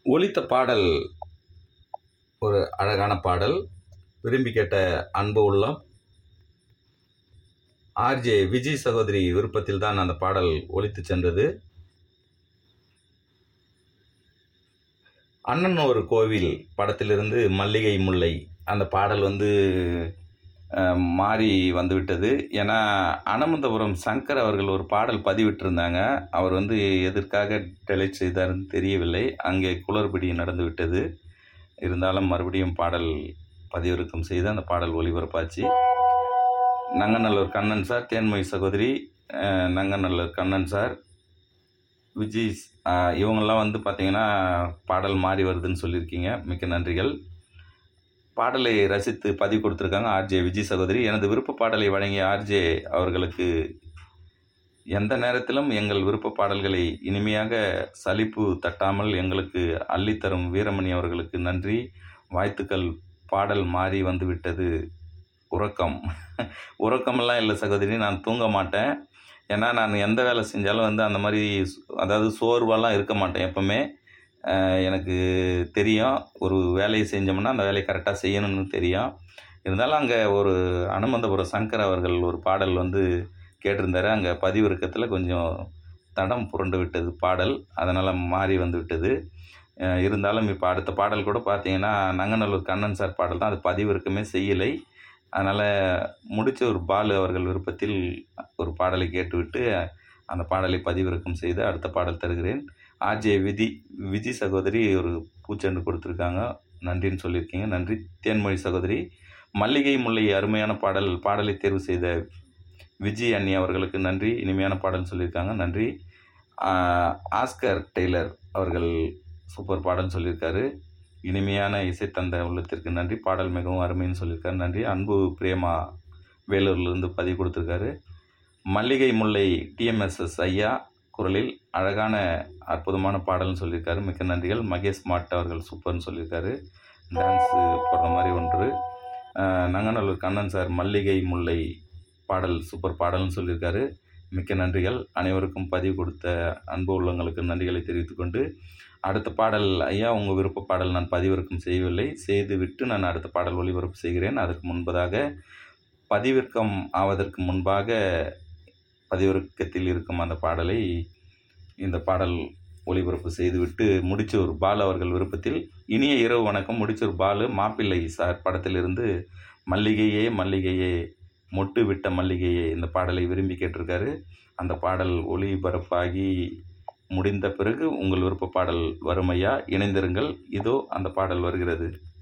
ஒலித்த பாடல் ஒரு அழகான பாடல் விரும்பி கேட்ட அன்பு உள்ளம் ஆர்ஜே விஜய் சகோதரி விருப்பத்தில் தான் அந்த பாடல் ஒலித்து சென்றது அண்ணன் ஒரு கோவில் படத்திலிருந்து மல்லிகை முல்லை அந்த பாடல் வந்து அஹ், மாறி வந்துவிட்டது ஏன்னா அனந்தபுரம் சங்கர் அவர்கள் ஒரு பாடல் பதிவிட்டிருந்தாங்க அவர் வந்து எதற்காக டெலிட் செய்தார்னு தெரியவில்லை அங்கே குளறுபடி நடந்து விட்டது இருந்தாலும் மறுபடியும் பாடல் பதிவிறக்கம் செய்து அந்த பாடல் ஒளிபரப்பாச்சு நங்கநல்லூர் கண்ணன் சார் தேன்மொழி சகோதரி அஹ், நங்கநல்லூர் கண்ணன் சார் விஜய் அஹ், இவங்கெல்லாம் வந்து பார்த்தீங்கன்னா பாடல் மாறி வருதுன்னு சொல்லியிருக்கீங்க மிக்க நன்றிகள் பாடலை ரசித்து பதிவு கொடுத்துருக்காங்க ஆர்ஜே விஜய் சகோதரி எனது விருப்ப பாடலை வழங்கிய ஆர்ஜே அவர்களுக்கு எந்த நேரத்திலும் எங்கள் விருப்ப பாடல்களை இனிமையாக சலிப்பு தட்டாமல் எங்களுக்கு அள்ளித்தரும் வீரமணி அவர்களுக்கு நன்றி வாழ்த்துக்கள் பாடல் மாறி வந்து விட்டது உறக்கம் உறக்கமெல்லாம் இல்லை சகோதரி நான் தூங்க மாட்டேன் ஏன்னா நான் எந்த வேலை செஞ்சாலும் வந்து அந்த மாதிரி சு- அதாவது சோர்வெல்லாம் இருக்க மாட்டேன் எப்பவுமே அஹ் எனக்கு தெரியும் ஒரு வேலையை செஞ்சோம்னா அந்த வேலையை கரெக்டாக செய்யணும்னு தெரியும் இருந்தாலும் அங்கே ஒரு அனுமந்தபுரம் சங்கர் அவர்கள் ஒரு பாடல் வந்து கேட்டிருந்தாரு அங்கே பதிவிறக்கத்தில் கொஞ்சம் தடம் புரண்டு விட்டது பாடல் அதனால் மாறி வந்து விட்டது அஹ் இருந்தாலும் இப்போ அடுத்த பாடல் கூட பார்த்தீங்கன்னா நங்கநல்லூர் கண்ணன் சார் பாடல் தான் அது பதிவிறக்கமே செய்யலை அதனால் முடிச்ச ஒரு பாலு அவர்கள் விருப்பத்தில் ஒரு பாடலை கேட்டுவிட்டு அந்த பாடலை பதிவிறக்கம் செய்து அடுத்த பாடல் தருகிறேன் ஆர்ஜே விதி விஜி சகோதரி ஒரு பூச்செண்டு கொடுத்துருக்காங்க நன்றின்னு சொல்லியிருக்கீங்க நன்றி தேன்மொழி சகோதரி மல்லிகை முல்லை அருமையான பாடல் பாடலை தேர்வு செய்த விஜி அண்ணி அவர்களுக்கு நன்றி இனிமையான பாடல் சொல்லியிருக்காங்க நன்றி ஆஹ், ஆஸ்கர் டெய்லர் அவர்கள் சூப்பர் பாடல் சொல்லியிருக்காரு இனிமையான இசை தந்த உள்ளத்திற்கு நன்றி பாடல் மிகவும் அருமைன்னு சொல்லியிருக்காரு நன்றி அன்பு பிரேமா வேலூர்லேருந்து பதிவு கொடுத்துருக்காரு மல்லிகை முல்லை டிஎம்எஸ்எஸ் ஐயா குரலில் அழகான அற்புதமான பாடல்னு சொல்லியிருக்காரு மிக்க நன்றிகள் மகேஷ் மாட் அவர்கள் சூப்பர்னு சொல்லியிருக்காரு டான்ஸு போடுற மாதிரி ஒன்று அஹ், நங்கநல்லூர் கண்ணன் சார் மல்லிகை முல்லை பாடல் சூப்பர் பாடல்னு சொல்லியிருக்காரு மிக்க நன்றிகள் அனைவருக்கும் பதிவு கொடுத்த அன்பு உள்ளங்களுக்கு நன்றிகளை தெரிவித்துக்கொண்டு அடுத்த பாடல் ஐயா உங்கள் விருப்ப பாடல் நான் பதிவிறக்கம் செய்யவில்லை செய்துவிட்டு நான் அடுத்த பாடல் ஒளிபரப்பு செய்கிறேன் அதற்கு முன்பதாக பதிவிறக்கம் ஆவதற்கு முன்பாக பதிவிறக்கத்தில் இருக்கும் அந்த பாடலை இந்த பாடல் ஒளிபரப்பு செய்துவிட்டு முடிச்சூர் பாலு அவர்கள் விருப்பத்தில் இனிய இரவு வணக்கம் முடிச்சூர் பாலு மாப்பிள்ளை சார் படத்திலிருந்து மல்லிகையே மல்லிகையே மொட்டு விட்ட மல்லிகையே இந்த பாடலை விரும்பி கேட்டிருக்காரு அந்த பாடல் ஒளிபரப்பாகி முடிந்த பிறகு உங்கள் விருப்ப பாடல் வறுமையா இணைந்திருங்கள் இதோ அந்த பாடல் வருகிறது